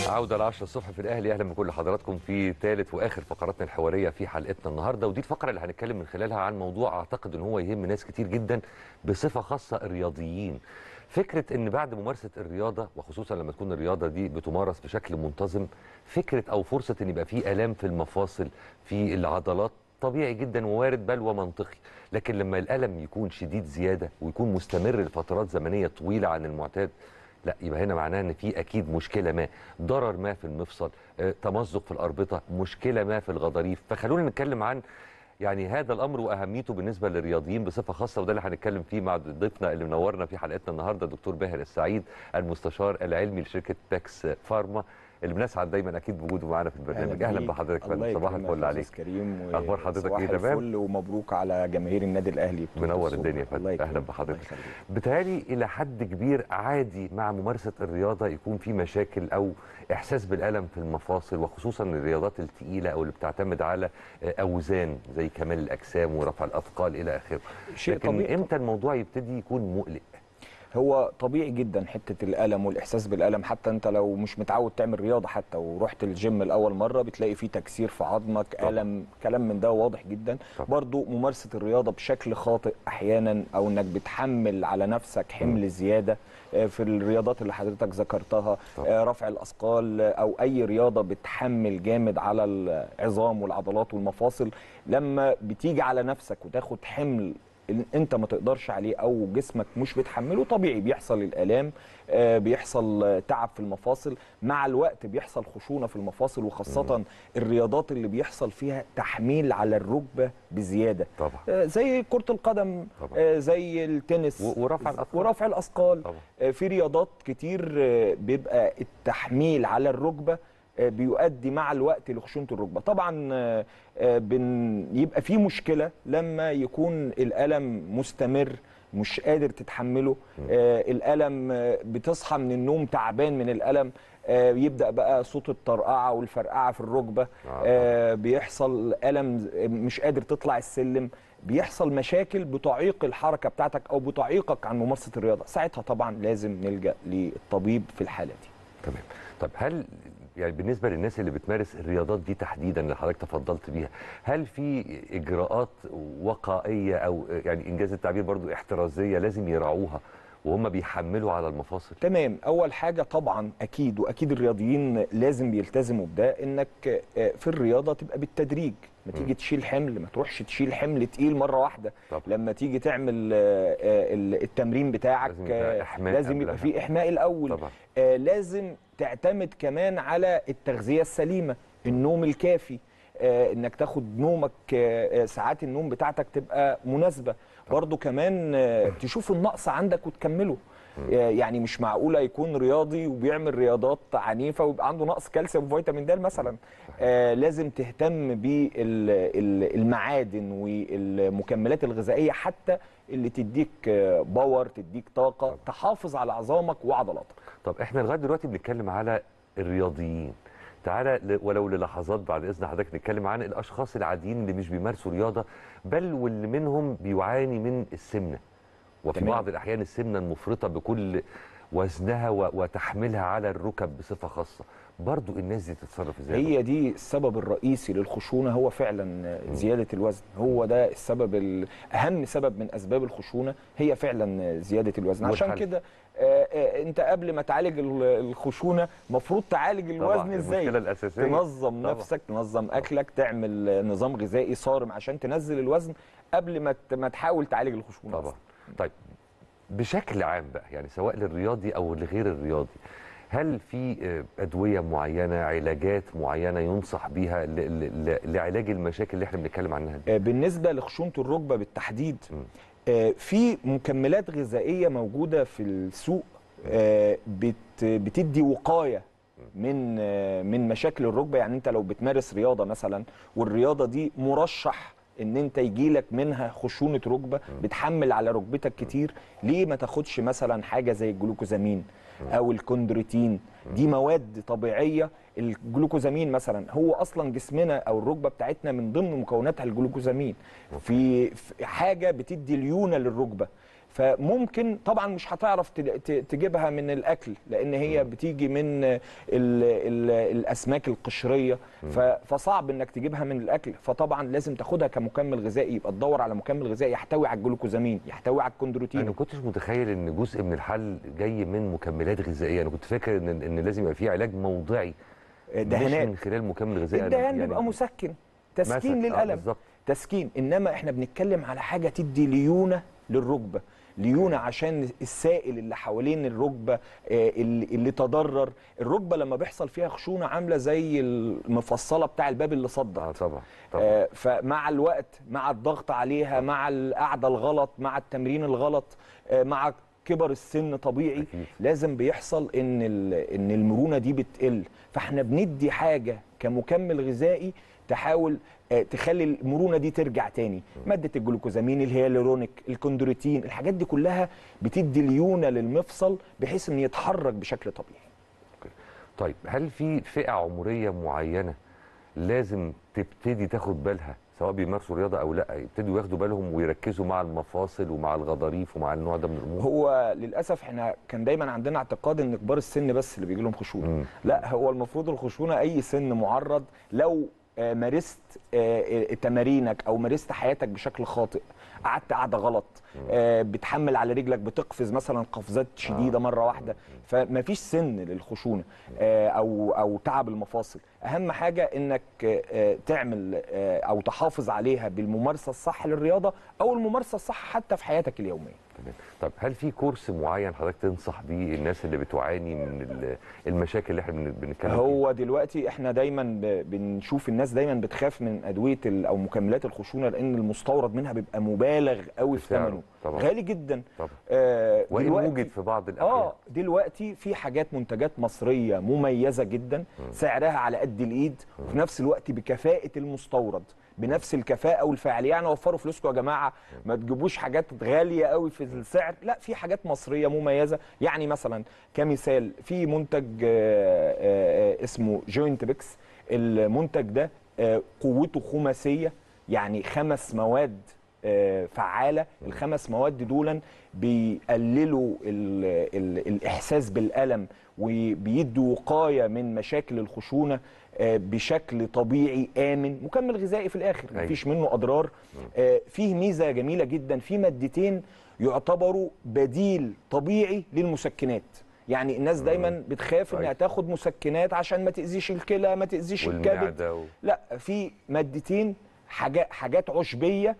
عودة لعشرة الصبح في الأهلي أهلا بكل حضراتكم في ثالث وآخر فقراتنا الحوارية في حلقتنا النهاردة ودي الفقرة اللي هنتكلم من خلالها عن موضوع أعتقد إن هو يهم ناس كتير جدا بصفة خاصة الرياضيين فكرة إن بعد ممارسة الرياضة وخصوصا لما تكون الرياضة دي بتمارس بشكل منتظم فكرة أو فرصة إن يبقى في آلام في المفاصل في العضلات طبيعي جدا ووارد بل ومنطقي لكن لما الألم يكون شديد زيادة ويكون مستمر لفترات زمنية طويلة عن المعتاد لا يبقى هنا معناه ان في اكيد مشكله ما ضرر ما في المفصل آه، تمزق في الاربطه مشكله ما في الغضاريف فخلونا نتكلم عن يعني هذا الامر واهميته بالنسبه للرياضيين بصفه خاصه وده اللي هنتكلم فيه مع ضيفنا اللي منورنا في حلقتنا النهارده دكتور باهر السعيد المستشار العلمي لشركه باكس فارما اللي بنسعد دايما اكيد بوجوده معانا في البرنامج اهلا بيك. بحضرتك الله فندم. صباح يكرمك الفل يا عليك أستاذ كريم و- أخبار حضرتك صباح إيه، تمام؟ الفل ومبروك على جماهير النادي الاهلي بطولة منور السوبر. الدنيا يا فندم. الله أهلا يكرمك، بحضرتك. الله يخليك. بتهيألي إلى حد كبير عادي مع ممارسة الرياضة يكون في مشاكل أو إحساس بالألم في المفاصل وخصوصا الرياضات التقيلة أو اللي بتعتمد على آه، أوزان زي كمال الأجسام ورفع الأثقال إلى آخره شيء لكن طبيعي. إمتى الموضوع يبتدي يكون مقلق؟ هو طبيعي جدا حته الالم والاحساس بالالم حتى انت لو مش متعود تعمل رياضه حتى ورحت الجيم لاول مره بتلاقي فيه تكسير في عظمك طبعا. الم كلام من ده واضح جدا طبعا. برضو ممارسه الرياضه بشكل خاطئ احيانا او انك بتحمل على نفسك حمل زياده آه، في الرياضات اللي حضرتك ذكرتها طبعا. آه، رفع الاثقال آه، او اي رياضه بتحمل جامد على العظام والعضلات والمفاصل لما بتيجي على نفسك وتاخد حمل اللي انت ما تقدرش عليه او جسمك مش بتحمله طبيعي بيحصل الالام آه، بيحصل آه، تعب في المفاصل مع الوقت بيحصل خشونه في المفاصل وخاصه الرياضات اللي بيحصل فيها تحميل على الركبه بزياده طبعا آه، زي كره القدم طبعا. آه، زي التنس و- ورفع الأثقال. ورفع الاثقال طبعا آه، في رياضات كتير آه، بيبقى التحميل على الركبه آه، بيؤدي مع الوقت لخشونه الركبه طبعا آه، آه، بن- يبقى في مشكله لما يكون الالم مستمر مش قادر تتحمله آه، الالم آه، بتصحى من النوم تعبان من الالم آه، يبدا بقى صوت الطرقعه والفرقعه في الركبه آه، آه، بيحصل الم مش قادر تطلع السلم بيحصل مشاكل بتعيق الحركه بتاعتك او بتعيقك عن ممارسه الرياضه ساعتها طبعا لازم نلجا للطبيب في الحاله دي تمام طب هل يعني بالنسبه للناس اللي بتمارس الرياضات دي تحديدا اللي حضرتك تفضلت بيها هل في اجراءات وقائيه او يعني انجاز التعبير برضو احترازيه لازم يراعوها وهم بيحملوا على المفاصل تمام اول حاجه طبعا اكيد واكيد الرياضيين لازم بيلتزموا بده انك آه، في الرياضه تبقى بالتدريج ما تيجي تشيل حمل ما تروحش تشيل حمل تقيل مره واحده طبعا. لما تيجي تعمل آه، آه، ال- التمرين بتاعك لازم يبقى آه، إحماء لازم يبقى قبلها. في احماء الاول طبعا آه، لازم تعتمد كمان على التغذية السليمة النوم الكافي آه، انك تاخد نومك آه، آه، ساعات النوم بتاعتك تبقى مناسبة برضو كمان آه، تشوف النقص عندك وتكمله آه، يعني مش معقولة يكون رياضي وبيعمل رياضات عنيفة ويبقى عنده نقص كالسيوم وفيتامين د مثلا آه، لازم تهتم بالمعادن والمكملات الغذائية حتى اللي تديك آه، باور تديك طاقة تحافظ على عظامك وعضلاتك طب احنا لغايه دلوقتي بنتكلم على الرياضيين تعالى ل- ولو للحظات بعد اذن حضرتك نتكلم عن الاشخاص العاديين اللي مش بيمارسوا رياضه بل واللي منهم بيعاني من السمنه وفي تمام. بعض الاحيان السمنه المفرطه بكل وزنها و- وتحملها على الركب بصفه خاصه برضو الناس دي تتصرف ازاي هي دي السبب الرئيسي للخشونه هو فعلا زياده الوزن هو ده السبب ال- اهم سبب من اسباب الخشونه هي فعلا زياده الوزن عشان والحل. كده آه، آه، انت قبل ما تعالج ال- الخشونه المفروض تعالج طبعا الوزن ازاي المشكله الاساسيه تنظم طبعا. نفسك تنظم اكلك تعمل نظام غذائي صارم عشان تنزل الوزن قبل ما ت- ما تحاول تعالج الخشونه طبعا أصلاً. طيب بشكل عام بقى يعني سواء للرياضي او لغير الرياضي هل في آه، ادويه معينه علاجات معينه ينصح بيها ل- ل- ل- لعلاج المشاكل اللي احنا بنتكلم عنها دي آه، بالنسبه لخشونه الركبه بالتحديد مم. آه، في مكملات غذائيه موجوده في السوق آه، بت بتدي وقايه من آه، من مشاكل الركبه يعني انت لو بتمارس رياضه مثلا والرياضه دي مرشح ان انت يجيلك منها خشونه ركبه بتحمل على ركبتك كتير ليه ما تاخدش مثلا حاجه زي الجلوكوزامين او الكوندروتين دي مواد طبيعيه الجلوكوزامين مثلا هو اصلا جسمنا او الركبه بتاعتنا من ضمن مكوناتها الجلوكوزامين في في حاجه بتدي ليونه للركبه فممكن طبعا مش هتعرف ت- ت- تجيبها من الاكل لان هي بتيجي من ال ال الاسماك القشريه ف- فصعب انك تجيبها من الاكل فطبعا لازم تاخدها كمكمل غذائي يبقى تدور على مكمل غذائي يحتوي على الجلوكوزامين يحتوي على انا الكوندروتين ما كنتش متخيل ان جزء من الحل جاي من مكملات غذائيه انا كنت فاكر ان ان لازم يبقى في علاج موضعي مش دهانات من خلال مكمل غذائي الدهان بيبقى مسكن تسكين مثلا، آه، للالم بالظبط تسكين انما احنا بنتكلم على حاجه تدي ليونه للركبه ليونه عشان السائل اللي حوالين الركبه آه، اللي, اللي تضرر الركبه لما بيحصل فيها خشونه عامله زي المفصله بتاع الباب اللي صدع اه طبعا طبعا آه، فمع الوقت مع الضغط عليها مع القعده الغلط مع التمرين الغلط آه، مع كبر السن طبيعي أكيد. لازم بيحصل ان ال- ان المرونه دي بتقل فاحنا بندي حاجه كمكمل غذائي تحاول آه، تخلي المرونه دي ترجع تاني ماده الجلوكوزامين الهيالورونيك الكوندروتين الحاجات دي كلها بتدي ليونه للمفصل بحيث ان يتحرك بشكل طبيعي طيب هل في فئه عمريه معينه لازم تبتدي تاخد بالها سواء بيمارسوا رياضه او لا يبتدوا ياخدوا بالهم ويركزوا مع المفاصل ومع الغضاريف ومع النوع ده من الامور هو للاسف احنا كان دايما عندنا اعتقاد ان كبار السن بس اللي بيجي لهم خشونه مم. لا هو المفروض الخشونه اي سن معرض لو آه، مارست آه، آه، تمارينك او مارست حياتك بشكل خاطئ قعدت قعده غلط آه، بتحمل على رجلك بتقفز مثلا قفزات شديده مره واحده فمفيش سن للخشونه آه، او او تعب المفاصل اهم حاجه انك آه، تعمل آه، او تحافظ عليها بالممارسه الصح للرياضه او الممارسه الصح حتى في حياتك اليوميه تمام طب هل في كورس معين حضرتك تنصح بيه الناس اللي بتعاني من ال- المشاكل اللي احنا بن- بنتكلم فيها؟ هو دلوقتي احنا دايما ب- بنشوف الناس دايما بتخاف من ادويه ال- او مكملات الخشونه لان المستورد منها بيبقى مبالغ قوي في سعره ثمنه طبعا. غالي جدا طبعا آه وان دلوقتي- وجد في بعض الاحيان اه دلوقتي في حاجات منتجات مصريه مميزه جدا سعرها على قد الايد وفي نفس الوقت بكفاءه المستورد بنفس الكفاءه والفعاليه يعني وفروا فلوسكم يا جماعه ما تجيبوش حاجات غاليه قوي في السعر لا في حاجات مصريه مميزه يعني مثلا كمثال في منتج آه، آه، اسمه جوينت بيكس المنتج ده آه، قوته خماسيه يعني خمس مواد آه، فعاله الخمس مواد دولا بيقللوا ال ال الاحساس بالالم وبيدوا وقايه من مشاكل الخشونه آه، بشكل طبيعي امن مكمل غذائي في الاخر أيوة. مفيش منه اضرار آه، فيه ميزه جميله جدا في مادتين يعتبروا بديل طبيعي للمسكنات يعني الناس دايما بتخاف انها أيوة. تاخد مسكنات عشان ما تاذيش الكلى ما تاذيش الكبد والمعده و... لا في مادتين حاجات حاجات عشبيه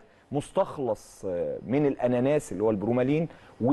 مستخلص آه، من الاناناس اللي هو البرومالين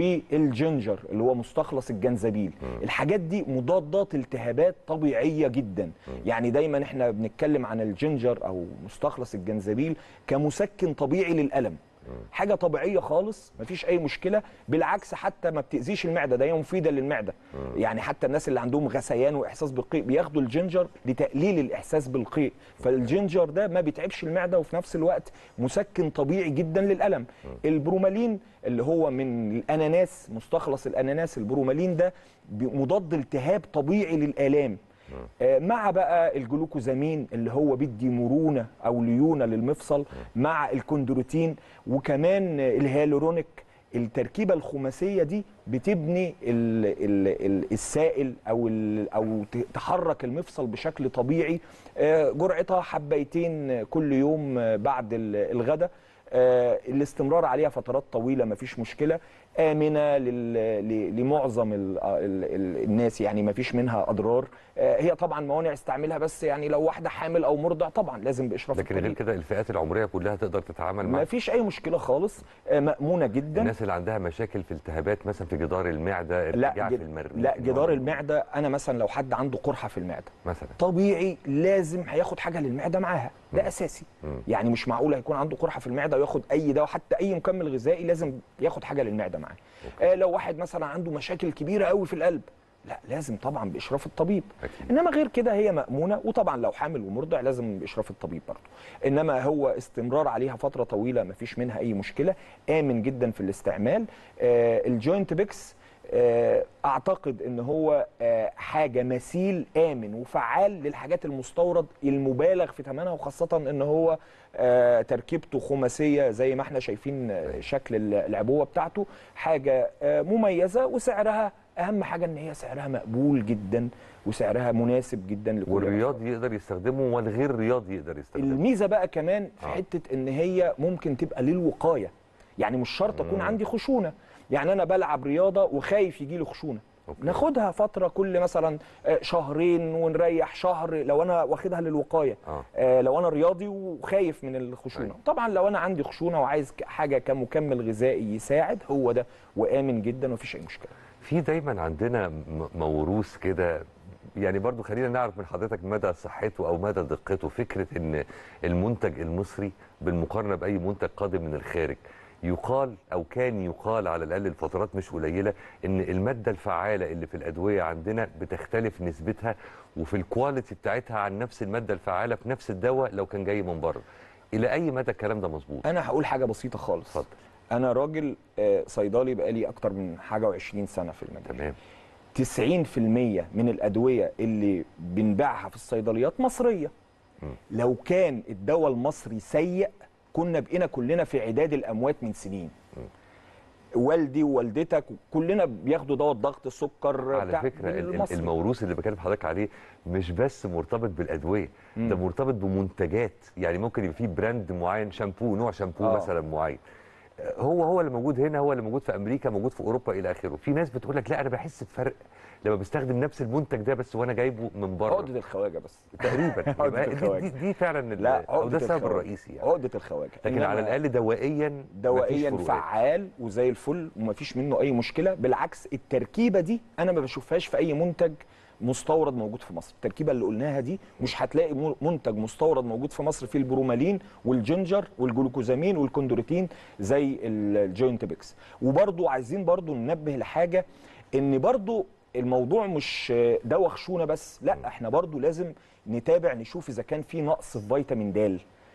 والجنجر اللي هو مستخلص الجنزبيل الحاجات دي مضادات التهابات طبيعيه جدا يعني دايما احنا بنتكلم عن الجنجر او مستخلص الجنزبيل كمسكن طبيعي للالم حاجه طبيعيه خالص مفيش اي مشكله بالعكس حتى ما بتاذيش المعده ده هي مفيده للمعده يعني حتى الناس اللي عندهم غثيان واحساس بالقيء بياخدوا الجنجر لتقليل الاحساس بالقيء فالجنجر ده ما بيتعبش المعده وفي نفس الوقت مسكن طبيعي جدا للالم البرومالين اللي هو من الاناناس مستخلص الاناناس البرومالين ده بي- مضاد التهاب طبيعي للالام آه، مع بقى الجلوكوزامين اللي هو بيدي مرونه او ليونه للمفصل مع الكوندروتين وكمان آه، الهيالورونيك التركيبه الخماسيه دي بتبني ال ال ال السائل او ال او ت- تحرك المفصل بشكل طبيعي آه، جرعتها حبيتين كل يوم آه، بعد ال- الغداء آه، الاستمرار عليها فترات طويله مفيش مشكله امنه لل- ل- لمعظم ال- ال- ال- الناس يعني مفيش منها اضرار آه، هي طبعا موانع استعملها بس يعني لو واحده حامل او مرضع طبعا لازم باشراف لكن غير الطبيب كده الفئات العمريه كلها تقدر تتعامل مع مفيش اي مشكله خالص آه، مامونه جدا الناس اللي عندها مشاكل في التهابات مثلا في جدار المعده لا ارتجاع في جد... المريء لا جدار المعده انا مثلا لو حد عنده قرحه في المعده مثلا طبيعي لازم هياخد حاجه للمعده معاها ده اساسي مم. يعني مش معقول هيكون عنده قرحه في المعده وياخد اي دواء حتى اي مكمل غذائي لازم ياخد حاجه للمعده معاه آه لو واحد مثلا عنده مشاكل كبيره قوي في القلب لا لازم طبعا باشراف الطبيب أكيد. انما غير كده هي مامونه وطبعا لو حامل ومرضع لازم باشراف الطبيب برضه انما هو استمرار عليها فتره طويله مفيش منها اي مشكله امن جدا في الاستعمال آه الجوينت بيكس آه، اعتقد ان هو آه، حاجه مثيل امن وفعال للحاجات المستورد المبالغ في ثمنها وخاصه ان هو آه، تركيبته خماسيه زي ما احنا شايفين آه، شكل العبوه بتاعته حاجه آه، مميزه وسعرها اهم حاجه ان هي سعرها مقبول جدا وسعرها مناسب جدا لكل والرياضي يقدر يستخدمه والغير رياضي يقدر يستخدمه الميزه بقى كمان في آه. حته ان هي ممكن تبقى للوقايه يعني مش شرط اكون مم. عندي خشونه يعني انا بلعب رياضه وخايف يجي لي خشونه أوكي. ناخدها فتره كل مثلا آه، شهرين ونريح شهر لو انا واخدها للوقايه اه آه، لو انا رياضي وخايف من الخشونه أيوة. طبعا لو انا عندي خشونه وعايز ك- حاجه كمكمل غذائي يساعد هو ده وامن جدا ومفيش اي مشكله في دايما عندنا م- موروث كده يعني برضو خلينا نعرف من حضرتك مدى صحته او مدى دقته فكره ان المنتج المصري بالمقارنه باي منتج قادم من الخارج يقال او كان يقال على الاقل لفترات مش قليله ان الماده الفعاله اللي في الادويه عندنا بتختلف نسبتها وفي الكواليتي بتاعتها عن نفس الماده الفعاله في نفس الدواء لو كان جاي من بره الى اي مدى الكلام ده مظبوط انا هقول حاجه بسيطه خالص اتفضل انا راجل آه، صيدلي بقالي اكتر من حاجه و20 سنه في المجال تمام 90% من الادويه اللي بنبيعها في الصيدليات مصريه مم. لو كان الدواء المصري سيء كنا بقينا كلنا في عداد الاموات من سنين والدي ووالدتك كلنا بياخدوا دواء الضغط السكر على بتاع فكره ال- ال- المصري. الموروث اللي بكلم حضرتك عليه مش بس مرتبط بالادويه ده مم. مرتبط بمنتجات يعني ممكن يبقى فيه براند معين شامبو نوع شامبو آه. مثلا معين هو هو اللي موجود هنا هو اللي موجود في امريكا موجود في اوروبا الى اخره في ناس بتقول لك لا انا بحس بفرق لما بستخدم نفس المنتج ده بس وانا جايبه من بره عقده الخواجه بس تقريبا عقدة يبقى دي, الخواجة. دي, دي فعلا ال- لا او ده عقده السبب الخواجة. الرئيسي يعني عقده الخواجه لكن على إنما الاقل دوائيا مفيش دوائيا فروقات. فعال وزي الفل ومفيش منه اي مشكله بالعكس التركيبه دي انا ما بشوفهاش في اي منتج مستورد موجود في مصر التركيبه اللي قلناها دي مش هتلاقي م- منتج مستورد موجود في مصر فيه البرومالين والجنجر والجلوكوزامين والكوندروتين زي الجوينت بيكس وبرضو عايزين برضو ننبه لحاجه ان برضو الموضوع مش دواء خشونه بس لا احنا برضو لازم نتابع نشوف اذا كان في نقص في فيتامين د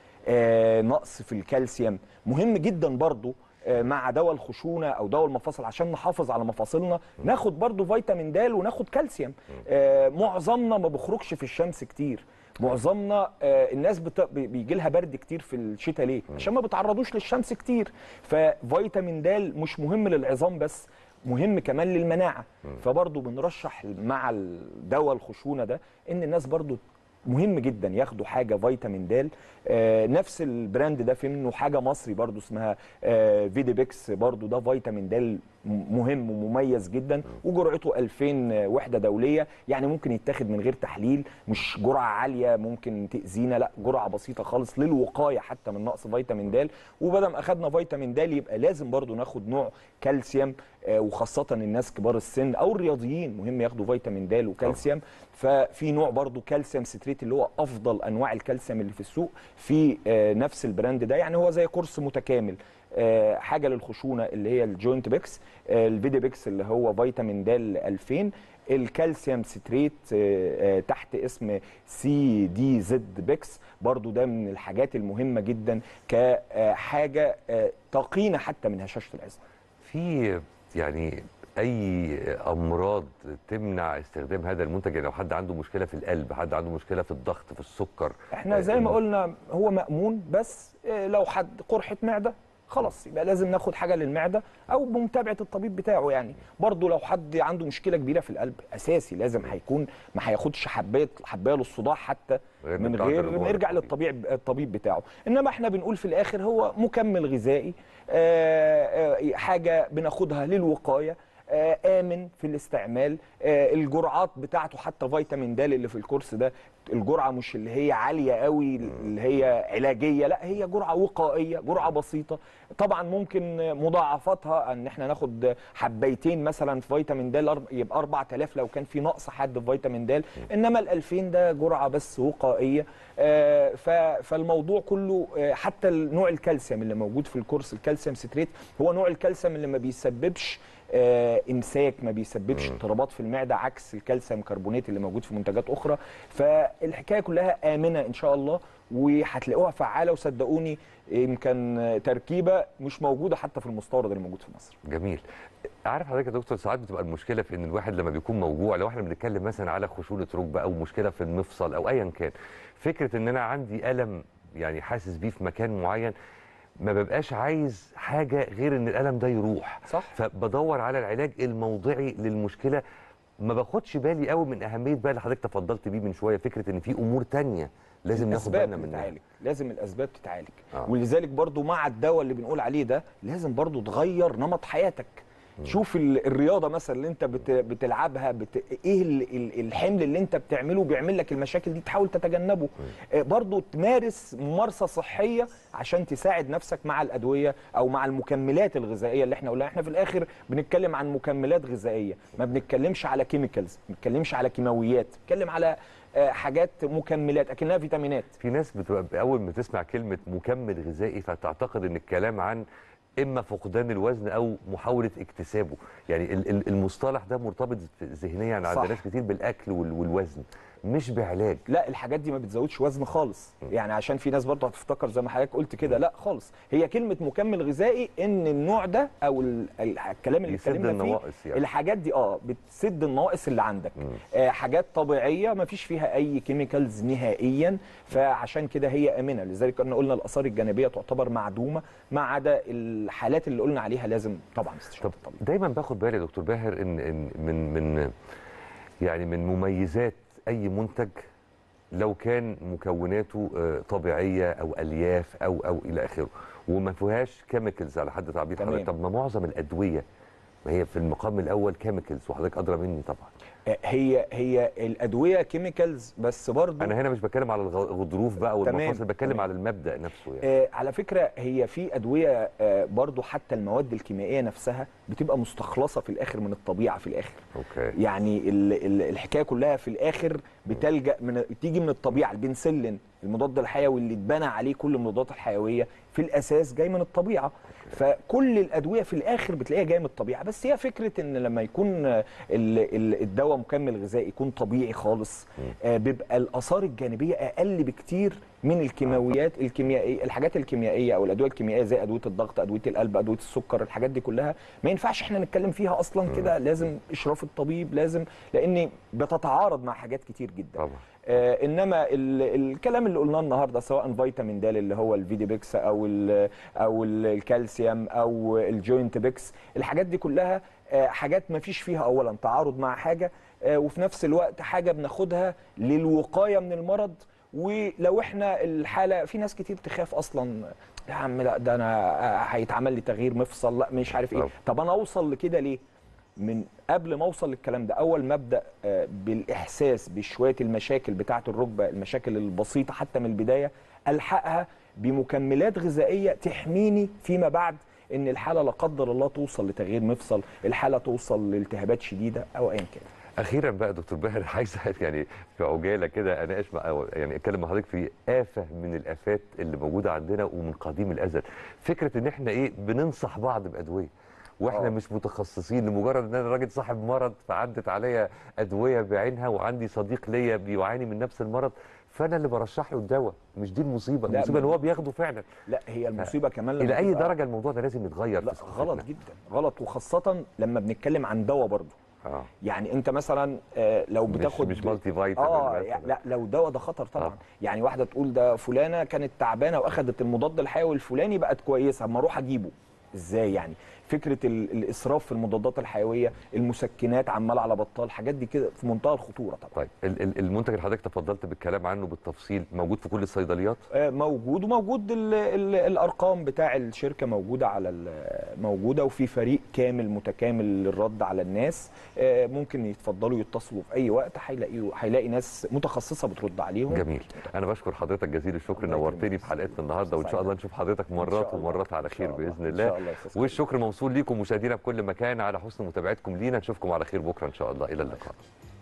آه، نقص في الكالسيوم مهم جدا برضو آه، مع دواء الخشونه او دواء المفاصل عشان نحافظ على مفاصلنا ناخد برضو فيتامين د وناخد كالسيوم آه، معظمنا ما بيخرجش في الشمس كتير معظمنا آه، الناس بت... بيجي لها برد كتير في الشتاء ليه عشان ما بيتعرضوش للشمس كتير ففيتامين د مش مهم للعظام بس مهم كمان للمناعه فبرضو بنرشح مع الدواء الخشونه ده ان الناس برضو مهم جدا ياخدوا حاجه فيتامين د آه نفس البراند ده في منه حاجه مصري برضو اسمها آه فيديبكس برضو ده فيتامين د مهم ومميز جدا وجرعته 2000 وحده دوليه يعني ممكن يتاخد من غير تحليل مش جرعه عاليه ممكن تاذينا لا جرعه بسيطه خالص للوقايه حتى من نقص فيتامين د وبدل ما اخدنا فيتامين د يبقى لازم برضو ناخد نوع كالسيوم آه وخاصه الناس كبار السن او الرياضيين مهم ياخدوا فيتامين د وكالسيوم ففي نوع برضو كالسيوم ستريت اللي هو افضل انواع الكالسيوم اللي في السوق في آه نفس البراند ده يعني هو زي كورس متكامل آه حاجه للخشونه اللي هي الجوينت بيكس آه الفيدي بيكس اللي هو فيتامين د 2000 الكالسيوم ستريت آه تحت اسم سي دي زد بيكس برضو ده من الحاجات المهمه جدا كحاجه تقينا حتى من هشاشه العظام في يعني اي امراض تمنع استخدام هذا المنتج يعني لو حد عنده مشكله في القلب حد عنده مشكله في الضغط في السكر احنا زي ما قلنا هو مامون بس لو حد قرحه معده خلاص يبقى لازم ناخد حاجه للمعده او بمتابعه الطبيب بتاعه يعني برضه لو حد عنده مشكله كبيره في القلب اساسي لازم هيكون ما هياخدش حبايه حبايه للصداع حتى غير من بتاع غير الجلوكوز. ما يرجع للطبيب الطبيب بتاعه انما احنا بنقول في الاخر هو مكمل غذائي آه، آه، حاجه بناخدها للوقايه آه، امن في الاستعمال آه، الجرعات بتاعته حتى فيتامين د اللي في الكورس ده الجرعه مش اللي هي عاليه قوي اللي هي علاجيه لا هي جرعه وقائيه جرعه بسيطه طبعا ممكن مضاعفاتها ان احنا ناخد حبيتين مثلا فيتامين د الأرب- يبقى 4000 لو كان في نقص حد في فيتامين د انما ال 2000 ده جرعه بس وقائيه آه، ف- فالموضوع كله آه، حتى نوع الكالسيوم اللي موجود في الكورس الكالسيوم ستريت هو نوع الكالسيوم اللي ما بيسببش آه امساك ما بيسببش مم. اضطرابات في المعده عكس الكالسيوم كربونات اللي موجود في منتجات اخرى فالحكايه كلها امنه ان شاء الله وهتلاقوها فعاله وصدقوني يمكن تركيبه مش موجوده حتى في المستورد اللي موجود في مصر جميل عارف حضرتك يا دكتور ساعات بتبقى المشكله في ان الواحد لما بيكون موجوع لو احنا بنتكلم مثلا على خشونه ركبه او مشكله في المفصل او ايا كان فكره ان انا عندي الم يعني حاسس بيه في مكان معين ما ببقاش عايز حاجه غير ان الالم ده يروح صح فبدور على العلاج الموضعي للمشكله ما باخدش بالي قوي من اهميه بقى اللي حضرتك تفضلت بيه من شويه فكره ان في امور تانية لازم ناخد الاسباب بالنا منها بتتعالج لازم الاسباب تتعالج آه. ولذلك برضو مع الدواء اللي بنقول عليه ده لازم برضو تغير نمط حياتك شوف ال- الرياضه مثلا اللي انت بت بتلعبها بت... ايه ال- ال- الحمل اللي انت بتعمله بيعمل لك المشاكل دي تحاول تتجنبه آه، برضو تمارس ممارسه صحيه عشان تساعد نفسك مع الادويه او مع المكملات الغذائيه اللي احنا قلناها احنا في الاخر بنتكلم عن مكملات غذائيه ما بنتكلمش على كيميكالز ما بنتكلمش على كيماويات بنتكلم على آه، حاجات مكملات اكنها فيتامينات في ناس بتبقى اول ما تسمع كلمه مكمل غذائي فتعتقد ان الكلام عن اما فقدان الوزن او محاوله اكتسابه يعني ال- ال- المصطلح ده مرتبط ذهنيا عند صح. ناس كتير بالاكل وال- والوزن مش بعلاج لا الحاجات دي ما بتزودش وزن خالص يعني عشان في ناس برضه هتفتكر زي ما حضرتك قلت كده لا خالص هي كلمه مكمل غذائي ان النوع ده او ال- ال- الكلام اللي يسد اتكلمنا فيه النواقص يعني. الحاجات دي اه بتسد النواقص اللي عندك مم. آه حاجات طبيعيه ما فيش فيها اي كيميكالز نهائيا فعشان كده هي امنه لذلك كنا قلنا الاثار الجانبيه تعتبر معدومه ما عدا الحالات اللي قلنا عليها لازم طبعا استشاره طب الطبيب دايما باخد بالي يا دكتور باهر ان ان من من يعني من مميزات اي منتج لو كان مكوناته آه، طبيعيه او الياف او او الى اخره وما فيهاش كيميكلز على حد تعبير تمام. حضرتك طب ما معظم الادويه ما هي في المقام الاول كيميكلز وحضرتك ادرى مني طبعا آه هي هي الادويه كيميكالز بس برضه انا هنا مش بتكلم على الغ- الغضروف بقى تمام، والمفاصل بتكلم تمام. على المبدا نفسه يعني آه على فكره هي في ادويه آه برضو حتى المواد الكيميائيه نفسها بتبقى مستخلصه في الاخر من الطبيعه في الاخر اوكي يعني ال ال الحكايه كلها في الاخر بتلجا من تيجي من الطبيعه البنسلين المضاد الحيوي اللي اتبنى عليه كل المضادات الحيويه في الاساس جاي من الطبيعه فكل الادويه في الاخر بتلاقيها جايه من الطبيعه بس هي فكره ان لما يكون آه، ال- ال- الدواء مكمل غذائي يكون طبيعي خالص آه، بيبقى الاثار الجانبيه اقل بكتير من الكيماويات الكيميائيه الحاجات الكيميائيه او الادويه الكيميائيه زي ادويه الضغط ادويه القلب ادويه السكر الحاجات دي كلها ما ينفعش احنا نتكلم فيها اصلا كده لازم اشراف الطبيب لازم لان بتتعارض مع حاجات كتير جدا طبعا آه انما ال الكلام اللي قلناه النهارده سواء فيتامين د اللي هو الفيدي بيكس او ال او ال الكالسيوم او الجوينت بيكس الحاجات دي كلها آه حاجات ما فيش فيها اولا تعارض مع حاجه آه وفي نفس الوقت حاجه بناخدها للوقايه من المرض ولو احنا الحاله في ناس كتير تخاف اصلا يا عم لا ده انا آه، هيتعمل لي تغيير مفصل لا مش عارف ايه طبعا. طب انا اوصل لكده ليه من قبل ما اوصل للكلام ده اول ما ابدا آه، بالاحساس بشويه المشاكل بتاعه الركبه المشاكل البسيطه حتى من البدايه الحقها بمكملات غذائيه تحميني فيما بعد ان الحاله لا قدر الله توصل لتغيير مفصل الحاله توصل لالتهابات شديده او ايا كان اخيرا بقى دكتور باهر عايز يعني في عجاله كده اناقش مع أو يعني اتكلم مع حضرتك في افه من الافات اللي موجوده عندنا ومن قديم الازل فكره ان احنا ايه بننصح بعض بادويه واحنا آه. مش متخصصين لمجرد ان انا راجل صاحب مرض فعدت عليا ادويه بعينها وعندي صديق ليا بيعاني من نفس المرض فانا اللي برشح له الدواء مش دي المصيبه لا، المصيبه ان ما- هو بياخده فعلا لا هي المصيبه كمان لما الى اي تبقى- درجه الموضوع ده لازم يتغير لا في ثقافتنا؟ غلط جدا غلط وخاصه لما بنتكلم عن دواء برضه اه يعني انت مثلا آه، لو مش- بتاخد مش مالتي فيتامين اه مثلاً. يعني لا لو دواء ده خطر طبعا آه. يعني واحده تقول ده فلانه كانت تعبانه واخدت المضاد الحيوي الفلاني بقت كويسه اما اروح اجيبه ازاي يعني فكره ال- الاسراف في المضادات الحيويه المسكنات عمال على بطال الحاجات دي كده في منتهى الخطوره طبعا طيب ال- ال- المنتج اللي حضرتك تفضلت بالكلام عنه بالتفصيل موجود في كل الصيدليات آه، موجود وموجود ال ال الارقام بتاع الشركه موجوده على ال- موجوده وفي فريق كامل متكامل للرد على الناس آه، ممكن يتفضلوا يتصلوا في اي وقت هيلاقيوا هيلاقي ناس متخصصه بترد عليهم جميل انا بشكر حضرتك جزيل الشكر الله نورتني يكرمك. في حلقتنا النهارده وان شاء الله نشوف حضرتك إن مرات شاء الله. ومرات على إن خير شاء الله. باذن إن الله شاء الله يا أستاذ والشكر موصول ليكم مشاهدينا في كل مكان على حسن متابعتكم لينا نشوفكم على خير بكره ان شاء الله الى اللقاء